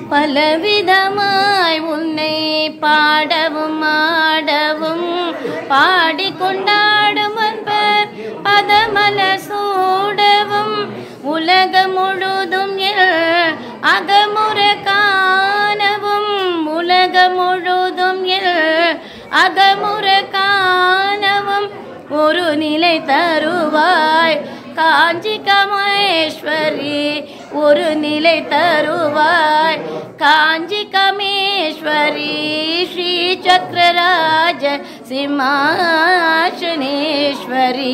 பலவிதமாய் உன்னை பாடவும் ஆடவும் பாடிக்கொண்டாடும் அன்பர் பதமல சூடவும் உலகம் முழுதும் எல் அகமுற காணவும் உலகம் முழுதும் எல் அகமுற காணவும் ஒரு நிலை தருவாய் காஞ்சி கமேஸ்வரி ஒரு நிலை தருவாய் காஞ்சி கமேஸ்வரி ஸ்ரீ சக்கரராஜ சிம்மாசனேஸ்வரி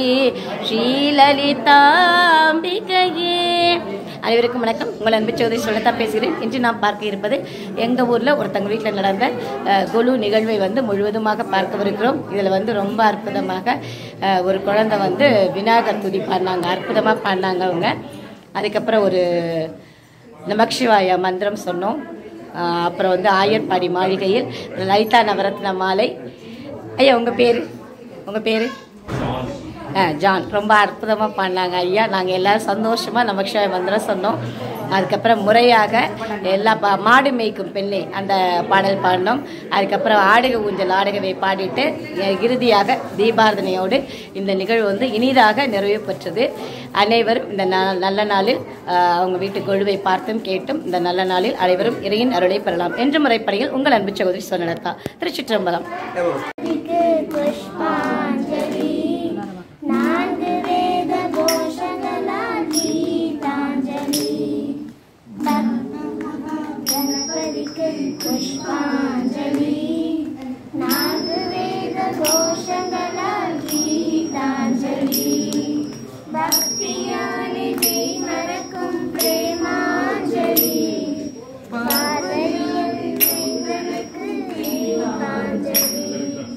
ஸ்ரீலலிதாம்பிகையே அனைவருக்கும் வணக்கம் உங்கள் அன்பு சௌதரி சொல்லத்தா பேசுகிறேன் இன்று நாம் பார்க்க இருப்பது எங்கள் ஊரில் ஒருத்தங்க வீட்டில் நடந்த அஹ், கொலு நிகழ்வை வந்து முழுவதுமாக பார்க்கவிருக்கிறோம் இதில் வந்து ரொம்ப அற்புதமாக அஹ், ஒரு குழந்தை வந்து விநாயகர் துதி பாடினாங்க அற்புதமாக பாடினாங்க அவங்க அதுக்கப்புறம் ஒரு நமக்ஷிவாய மந்திரம் சொன்னோம் அஹ், அப்புறம் வந்து ஆயர்பாடி மாளிகையில் லலிதா நவரத்ன மாலை ஐயா உங்கள் பேர் உங்கள் பேர் ஆ, ஜான் ரொம்ப அற்புதமாக பண்ணாங்க ஐயா நாங்கள் எல்லாரும் சந்தோஷமாக நமக்ஷாய மந்திரம் சொன்னோம் அதுக்கப்புறம் முறையாக எல்லா பா மாடு மேய்க்கும் பெண்ணை அந்த பாடல் பாடினோம் அதுக்கப்புறம் ஆடுக ஊஞ்சல் ஆடுகவை பாடிட்டு அஹ், இறுதியாக தீபாரதனையோடு இந்த நிகழ்வு வந்து இனிதாக நிறைவு பெற்றது அனைவரும் இந்த ந- நல்ல நாளில் அஹ், அவங்க வீட்டு கொழுவை பார்த்தும் கேட்டும் இந்த நல்ல நாளில் அனைவரும் இறையின் அருளை பெறலாம் என்ற முறைப்படியில் உங்கள் அன்பு சகோதரி சொன்னலதா திருச்சிற்றம்பலம் இதுக்கு புஷ்பாஞ்சலி நான்கு வேத கோஷங்களால் கீதாஞ்சலி கணபதிக்கு புஷ்பாஞ்சலி நான்கு வேத கோஷங்களால் கீதாஞ்சலி பக்தியானி மறக்கும் பிரேமாஞ்சலி பார்வதியின் வேந்தனுக்கு கீதாஞ்சலி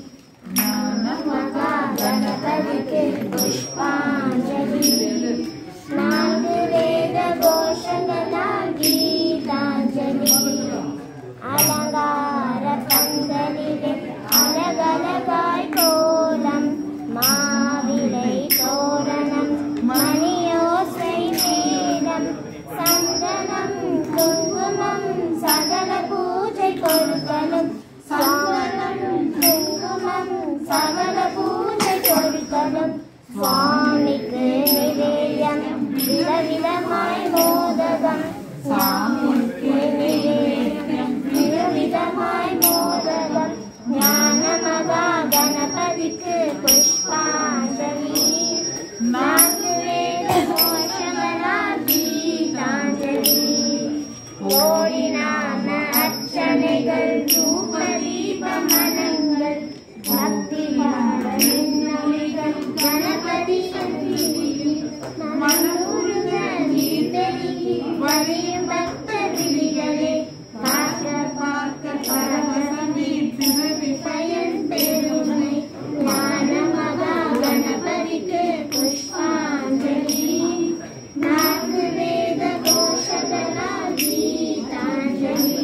மகா கணபதிக்கு புஷ்பாஞ்சலி நான்கு வேத கோஷங்களால் கீதாஞ்சலி அலங்கார பந்தலிலே அழகழகாய் கோலம் மாவிலை தோரணம் மணியோசை மேளம் சந்தனம் குங்குமம் சகல பூஜை பொருட்களும் சந்தனம் குங்குமம் சகல பூஜை பொருட்களும் சுவாமிக்கு நிவேயம் விதவிதமாய் மோதகம் சுவாமிக்கு நிவேயம் விதவிதமாய் மோதகம் ஞான மகா கணபதிக்கு புஷ்பாஞ்சலி நான்கு வேத கோஷங்களால் கீதாஞ்சலி கோடி நாம அர்ச்சனைகள் தூப தீப மனங்கள் பக்தி பாடலின்மொழிகள் கணபதி சந்நிதியில் மனூருக நீர்த்தெழுகி வழியும் பக்த விழிகளே பார்க்க பார்க்க பரவசமே பிறவி பயன் பெருமை ஞான மகா கணபதிக்கு புஷ்பாஞ்சலி நான்கு வேத கோஷங்களால் கீதாஞ்சலி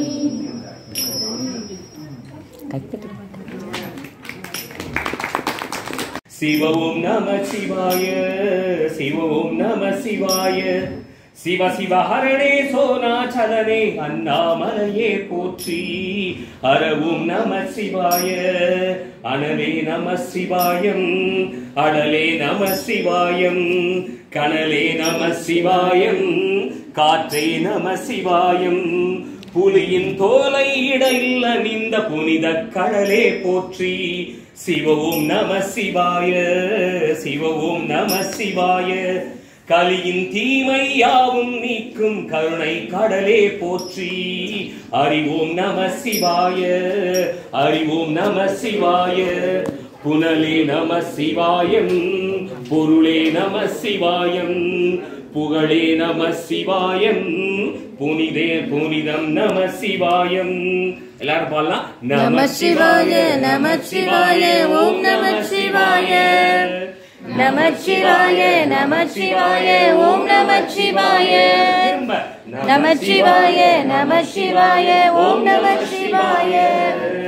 சிவ ஓம் நம சிவாய சிவ ஓம் நம சிவாய சிவ சிவ ஹரணே சோனாச்சலனே அண்ணாமலையே போற்றி ஹர ஓம் நம சிவாய அனலே நம சிவாயம் அடலே நம சிவாயம் கனலே நம சிவாயம் காற்றே நம சிவாயம் புலியின் தோலை இடையில் அணிந்த புனித கடலே போற்றி சிவ ஓம் நம சிவாய சிவ ஓம் நம சிவாய கலியின் தீமை யாவும் நீக்கும் கருணை கடலே போற்றி அறிவோம் நம சிவாய அறிவோம் நம சிவாய புனலே நம சிவாயம் பொருளே நம சிவாயம் புகழே நம சிவாயம் புனிதே புனிதம் நம சிவாயம் எல்லாரும் பாடலாம் நம சிவாய, நம சிவாய, ஓம் நம சிவாய. நம சிவாய நம சிவாய ஓம் நம சிவாய திரும்ப. நம சிவாய நம சிவாய ஓம் நம சிவாய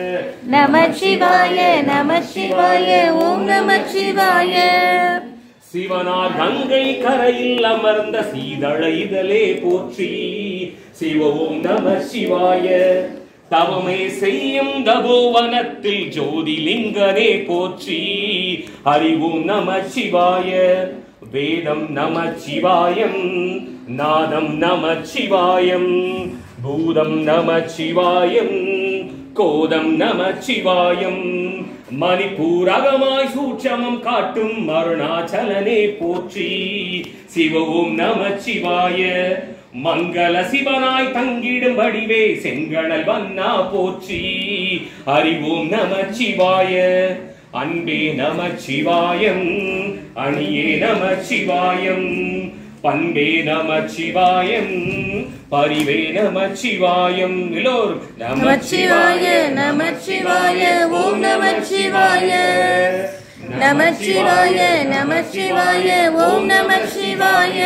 நம சிவாய நம சிவாய ஓம் நம சிவாய சிவனார் கங்கை கரையில் அமர்ந்த சீதள இதழே போற்றி சிவவும் நம சிவாய தவமே செய்யும் தபோவனத்தில் ஜோதிலிங்கனே போற்றி அறிவும் நம சிவாய வேதம் நம சிவாயம் நாதம் நம சிவாயம் பூதம் நம சிவாயம் கோதம் நம சிவாயம் மணிப்பூரகமாய் சூட்சமம் காட்டும் அருணாச்சலனே போற்றி சிவவும் நம சிவாய மங்கள சிவனாய் தங்கிடும் வடிவே செங்கடல் வண்ணா போற்றி அறிவோம் நம சிவாய அன்பே நம சிவாயம் அணியே நம சிவாயம் பண்பே நம சிவாயம் பரிவே நம சிவாயம் எல்லோரும் நமச்சிவாய நமச்சிவாய ஓம் நமச்சிவாய நமச்சிவாய நமச்சிவாய ஓம் நமச்சிவாய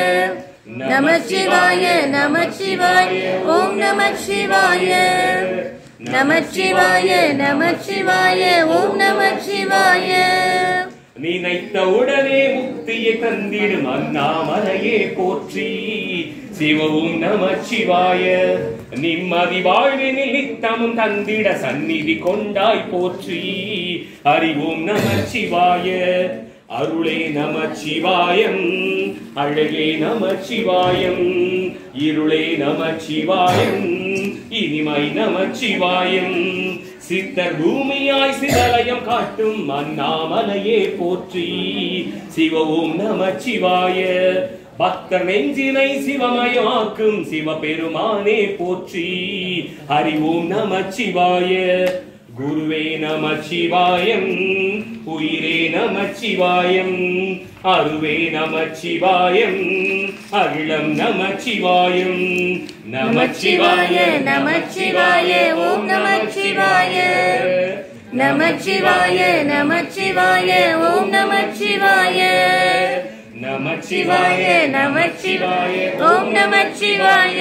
நமச்சிவாய நமச்சிவாய ஓம் நமச்சிவாய நமச்சிவாய நமச்சிவாய ஓம் நமச்சிவாய நினைத்த உடனே முக்தியை தந்திடும் அண்ணாமலையே போற்றி சிவவும் நம சிவாய நிம்மதி வாழ்வினில் நித்தமும் தந்திட சந்நிதி கொண்டாய் போற்றி அறிவோம் நம சிவாய அருளே நம சிவாயம் அழகே நம சிவாயம் இருளே நம சிவாயம் இனிமை நம சிவாயம் சித்தர் பூமியாய் சிதலயம் காட்டும் அண்ணாமலையே போற்றி சிவவும் நம சிவாய பக்தர் நெஞ்சினை சிவமயமாக்கும் சிவபெருமானே போற்றி அறிவோம் நம சிவாய குருவே நம சிவாயம் உயிரே நம சிவாயம் அருவே நம சிவாயம் அகிலம் நம சிவாயம் நமச்சிவாய நமச்சிவாய ஓம் நமச்சிவாய நமச்சிவாய நமச்சிவாய ஓம் நமச்சிவாய நமச்சிவாய நமச்சிவாய ஓம் நமச்சிவாய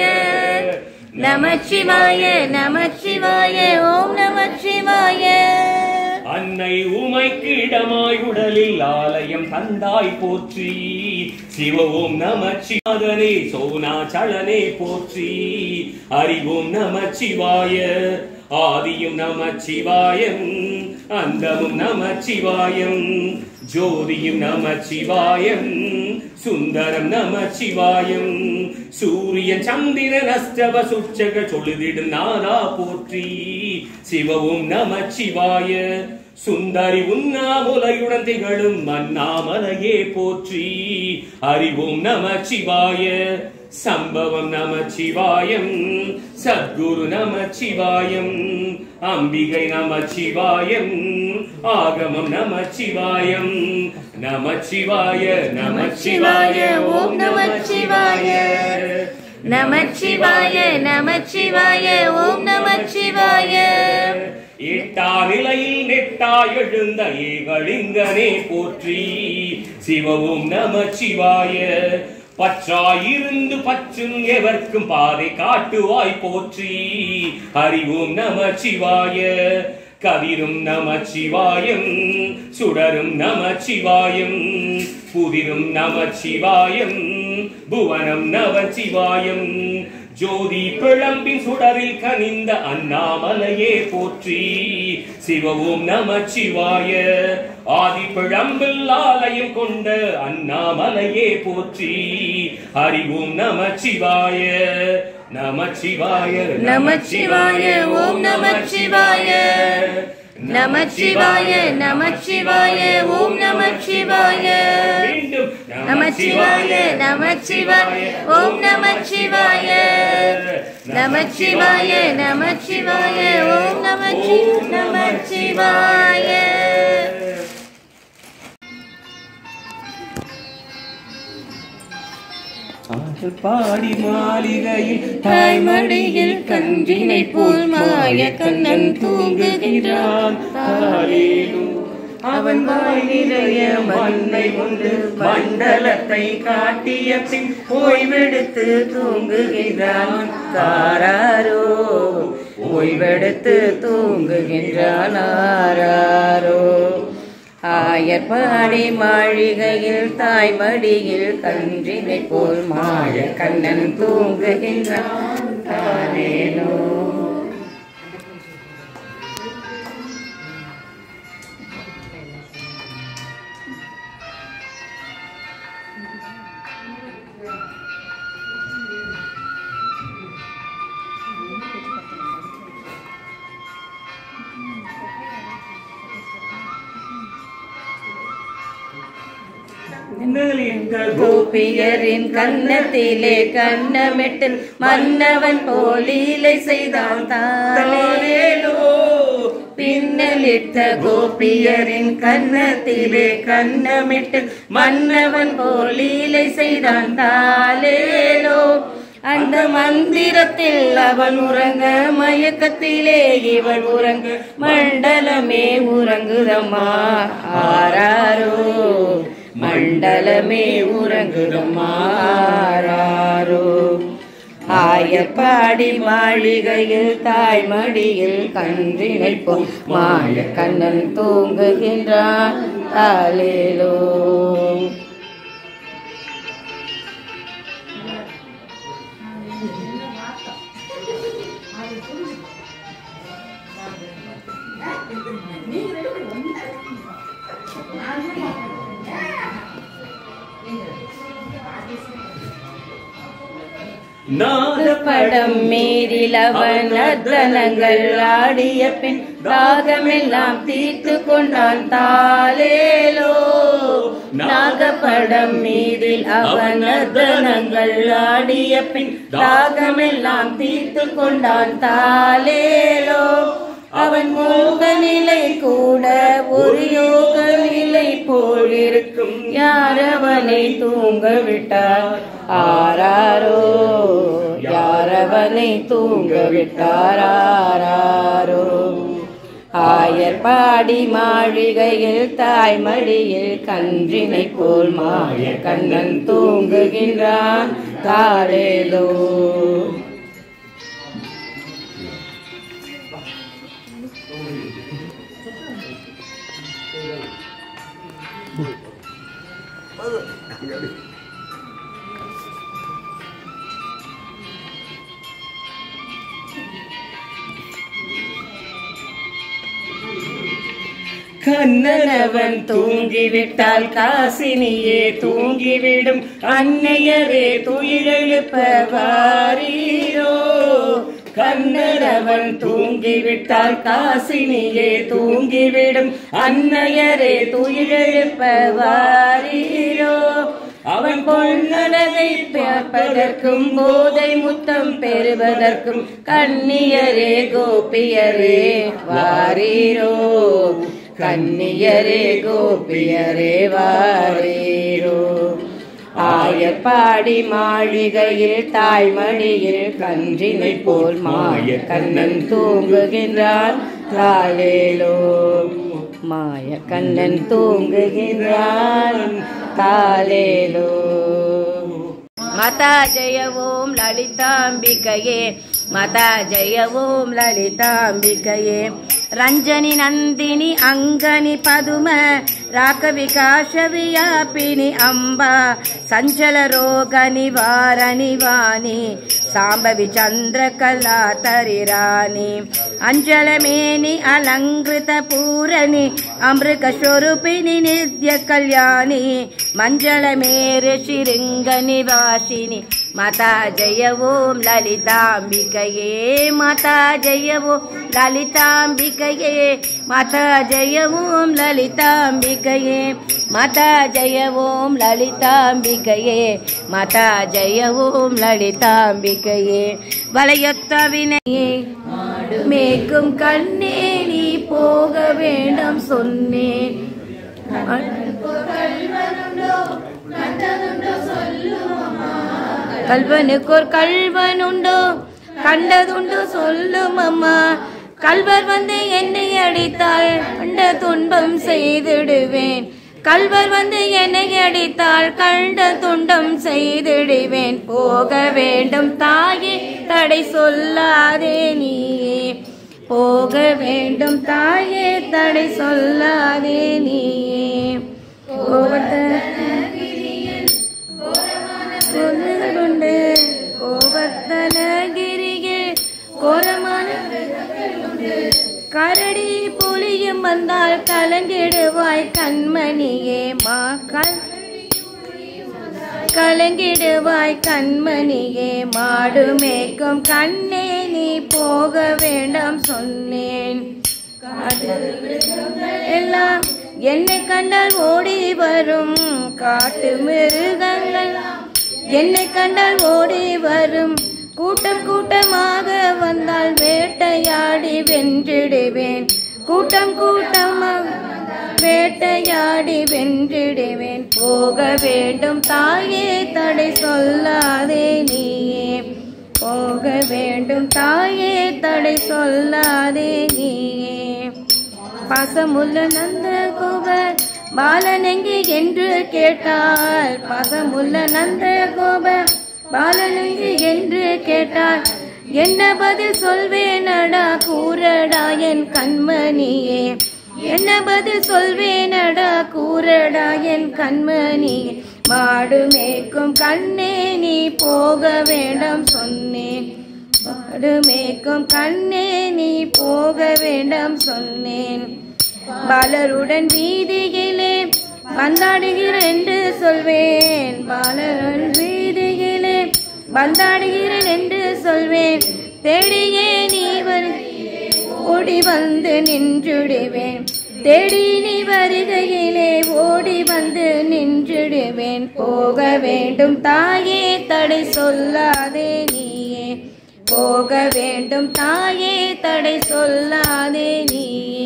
நமச்சிவாய நமச்சிவாய ஓம் நமச்சிவாய அன்னை உமைக்கு இடமாய் உடலில் ஆலயம் தந்தாய் போற்றி சிவவும் நமச்சிவாதனே சோனாச்சலனே போற்றி அறிவோம் நமச்சிவாய ஆதியும் நமச்சிவாயம் அந்தமும் நமச்சிவாயம் ஜோதியும் நமச்சிவாயம் சுந்தரம் நமச்சிவாயம் சூரியன் சந்திரன் அஷ்டவ சுட்சக சொல்லுதிடும் நாதா போற்றி சிவவும் நமச்சிவாய சுந்தரி உண்ணாமுலையுடன் திகழும் அண்ணாமலையே போற்றி அறிவோம் நமச்சிவாய சம்பவம் நமச்சிவாயம் சத்குரு நமச்சிவாயம் அம்பிகை நமச்சிவாயம் ஆகமம் நமச்சிவாயம் நமச்சிவாய நமச்சிவாய ஓம் நமச்சிவாய நமச்சிவாய நமச்சிவாய ஓம் நமச்சிவாய எட்டா நிலையில் நெட்டாய் எழுந்த ஏகலிங்கனே போற்றி சிவவும் நமச்சிவாய பற்றாயிருந்து பற்றும் எவர்க்கும் பாதை காட்டுவாய் போற்றி அறிவோம் நமச்சிவாய கதிரும் நமச்சிவாயம் சுடரும் நமச்சிவாயம் புதிரும் நமச்சிவாயம் புவனம் நமச்சிவாயம் ஜோதி பிழம்பின் சுடரில் கனிந்த அண்ணாமலையே போற்றி சிவவும் நமச்சிவாய ஆதி பிழம்பில் ஆலயம் கொண்ட அண்ணாமலையே போற்றி அறிவும் நமச்சிவாய நமச்சிவாய நமச்சிவாய ஓம் நமச்சிவாய நமச்சிவாய நமச்சிவாய ஓம் நமச்சிவாய மீண்டும் நமச்சிவாய நமச்சிவாய ஓம் நமச்சிவாய நமச்சிவாய நமச்சிவாய ஓம் நமச்சி நமச்சிவாய ஆடல் பாடி மாளிகையில் தாய்மடியில் கன்றினை போல் மாய கண்ணன் தூங்குகின்றான் தாலேலும் அவன் வாய் நிறைய மண்ணை கொண்டு மண்டலத்தை காட்டிய பின் ஓய்வெடுத்து தூங்குகிறான் தாராரோ ஓய்வெடுத்து தூங்குகின்றான் ஆராரோ ஆயர்பாடி மாளிகையில் தாய்மடியில் கன்றினை போல் மாய கண்ணன் தூங்குகின்றான் தானேனோ கோபியரின் கன்னத்திலே கண்ணமிட்டு மன்னவன் போலீலை செய்தான் தாலேலோ பின்னலிட்ட கோபியரின் கன்னத்திலே கண்ணமிட்டு மன்னவன் போலீலை செய்தான் தாலேலோ அந்த மந்திரத்தில் அவன் உறங்க மயக்கத்திலே இவள் உறங்க மண்டலமே உறங்குதம்மா ஆராரோ மண்டலமே உறங்குதம்மா ஆராரோ ஆயப்பாடி மாளிகையில் தாய்மடியில் கன்றினை போல் மாய கண்ணன் தூங்குகின்றான் தாலேலோ படம் மீறில் அவன் அர்த்தனங்கள் ஆடிய பின் தாகமெல்லாம் தீர்த்து கொண்டான் தாலேலோ நாகப்படம் மீறில் அவன் அர்த்தனங்கள் ஆடிய பின் தாகமெல்லாம் தீர்த்து கொண்டான் தாலேலோ அவன் மோக நிலை கூட ஒரு யோக நிலை போல் இருக்கும் யார் அவனை தூங்க விட்டார் ஆராரோ யார் அவனை தூங்க விட்டார் ஆராரோ ஆயர் பாடி மாளிகையில் தாய்மடியில் கன்றினை போல் மாய கண்ணன் தூங்குகின்றான் தாளேலோ கண்ணனவன் தூங்கிவிட்டால் காசினியே தூங்கிவிடும் அன்னையரே துயிலெழுப்ப வாரீரோ கண்ணனவன் தூங்கிவிட்டால் காசினியே தூங்கிவிடும் அன்னையரே துயிலெழுப்ப வாரீரோ அவன் பொன்னழகை பார்ப்பதற்கும் போதை முத்தம் பெறுவதற்கும் கண்ணியரே கோபியரே வாரீரோ கண்ணியரே கோபியரே வாரீரோ ஆயப்பாடி மாளிகையில் தாய்மடியில் கன்றினை போல் மாய கண்ணன் தூங்குகின்றான் தாளேலோ மாய கண்ணன் தூங்குகின்றான் தாளேலோ மாதா ஜெய ஓம் லலிதாம்பிகையே மாதா ஜெய ஓம் லலிதாம்பிகையே ರಂಜನಿ ನಂದಿನಿ ಅಂಗನಿ ಪದುಮ ರಾಕ ವಿಕಾಶ ವಿಯಾಪಿನಿ ಅಂಬ ಸಂಚಲ ರೋಗ ನಿವಾರಣಿ ವಾಣಿ ಸಾಂಬವಿ ಚಂದ್ರ ಕಲಾ ತರಿರಾಣಿ ಅಂಜಲ ಮೇನಿ ಅಲಂಕೃತ ಪೂರಣಿ ಅಮೃತ ಸ್ವರೂಪಿಣಿ ನಿತ್ಯ ಕಲ್ಯಾಣಿ ಮಂಜಳ ಮೇರೆ ಶಿರಿಂಗ ನಿವಾಸಿನಿ ಮಾತಾ ಜಯ ಓಂ ಲಲಿತಾಂಬಿಕೆಯೇ ಮಾತಾ ಜಯ ಓಂ ಲಲಿತಾಂಬಿಕೆಯೇ ಮಾತಾ ಜಯ ಓಂ ಲಲಿತಾಂಬಿಕೆಯೇ ಮಾತಾ ಜಯ ಓಂ ಲಲಿತಾಂಬಿಕೆಯೇ ಮಾತಾ ಜಯ ಓಂ ಲಲಿತಾಂಬಿಕೆಯೇ வளையொத்த வினையே மேக்கும் கண்ணே நீ போக வேண்டாம் சொன்னேன் கல்வனுக்கு ஒரு கல்வன் உண்டோ கண்டதுண்டு சொல்லும் அம்மா கல்வர் வந்து என்னை அடித்தால் கண்ட துன்பம் செய்திடுவேன் கல்வர் வந்து என்னை அடித்தால் கண்ட துண்டம் செய்திடுவேன் போக வேண்டும் தாயே தடை சொல்லாதே நீயே போக வேண்டும் தாயே தடை சொல்லாதே நீயே கொண்டு கோபத்தலகிரியில் கோரமான கரடி புலியும் வந்தால் கலங்கிடுவாய் கண்மணியே மாக்கள் கலங்கிடுவாய் கண்மணியே மாடு மேய்க்கும் கண்ணே நீ போக வேண்டாம் சொன்னேன் காடு எல்லாம் என்னை கண்டால் ஓடி வரும் காட்டு மிருகங்கள் என்னை கண்டால் ஓடி வரும் கூட்டம் கூட்டமாக வந்தால் வேட்டையாடி வென்றிடுவேன் கூட்டம் கூட்டமாக வேட்டையாடி வென்றிடுவேன் போக வேண்டும் தாயே தடை சொல்லாதே நீயே போக வேண்டும் தாயே தடை சொல்லாதே நீயே பாசமுள்ள நந்த கோபர் பாலன் எங்கே என்று கேட்டால் பாசமுள்ள நந்த கோபர் பாலன் எங்கே என்று கேட்டால் என்ன பதில் சொல்வேனடா கூறடா என் கண்மணியே என்ன பதில் சொல்வேனடா கூறடா என் கண்மணியே மாடு மேய்க்கும் கண்ணே நீ போக வேண்டாம் சொன்னேன் மாடு மேய்க்கும் கண்ணே நீ போக வேண்டாம் சொன்னேன் பாலருடன் வீதியிலே வந்தாடுகிறேன் என்று சொல்வேன் பாலருடன் வீதியிலே வந்தாடுகிறேன் என்று சொல்வேன் தேடியே நீ வரு ஓடி வந்து நின்றுடுவேன் தேடி நீ வருகையிலே ஓடி வந்து நின்றுடுவேன் போக வேண்டும் தாயே தடை சொல்லாதே நீயே போக வேண்டும் தாயே தடை சொல்லாதே நீயே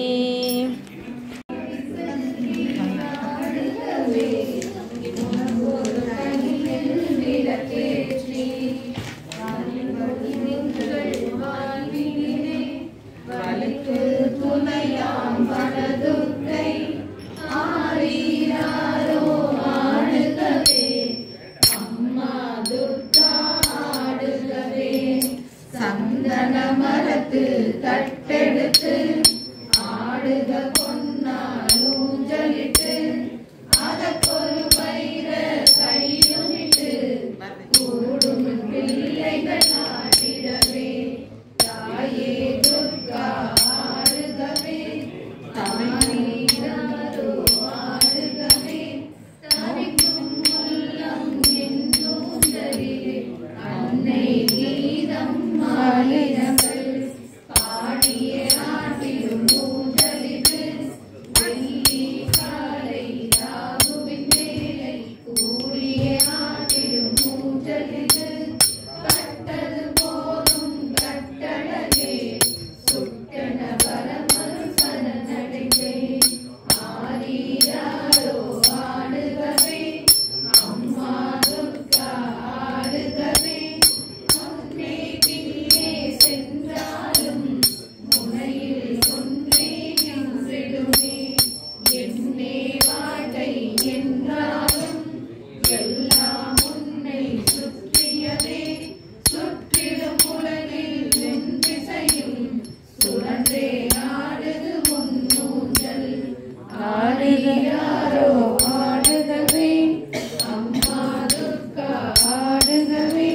ஆடுகிறாரோ ஆடுகவே அம்மா துர்கா ஆடுகவே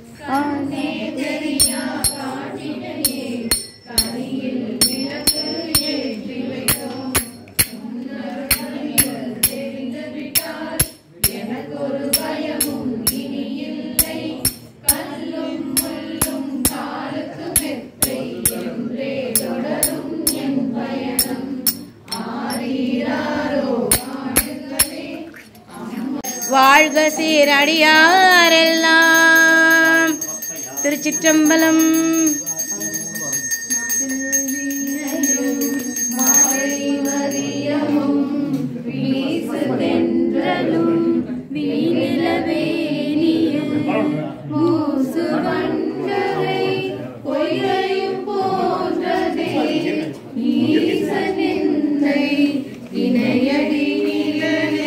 ஆனே தெரியா காட்டினையே கனியில் விளக்கு ஏற்றி வைத்தோம் தெரிந்து விட்டால் எனக்கு ஒரு பயமும் இனி இல்லை கல்லும் முள்ளும் காலுக்கு மெத்தை என்றே தொடரும் என் பயணம் ஆரீராரோ ஆடுகளே வாழ்க சீரடியாரெல்லாம் திருச்சிற்றம்பலம் இணையடி நிழலே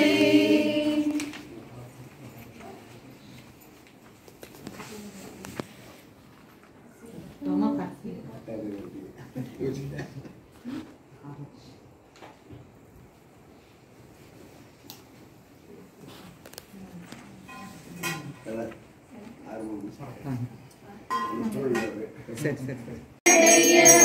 Toma pastilha. சரி சரி சரி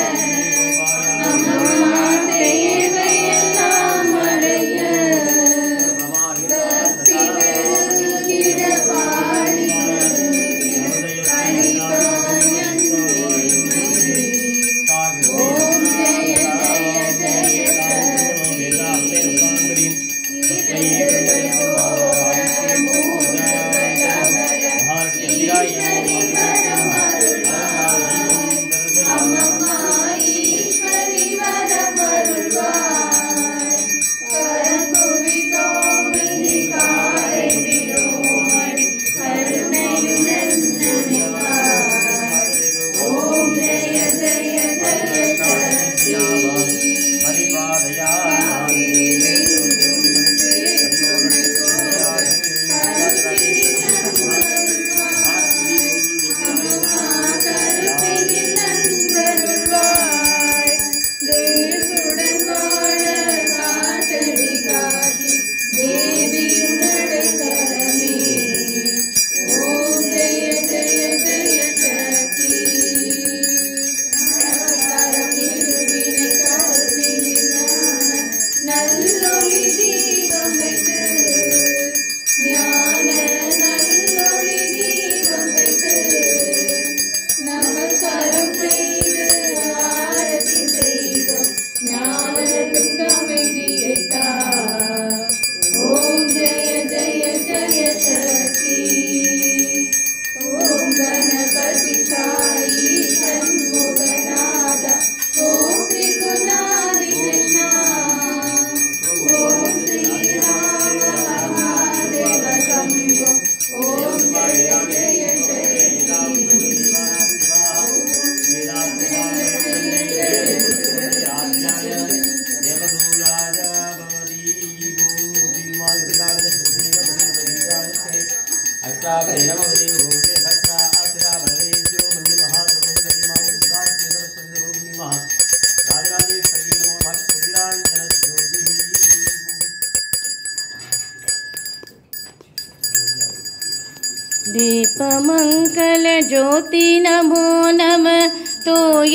दीपमङ्गल ज्योति नमो नमः तोय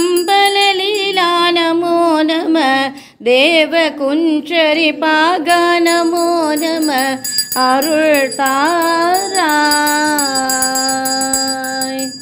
अम्बललीला नमो नमः देवकुञ्चरि पागा नमो नमः अरुள் தாராய்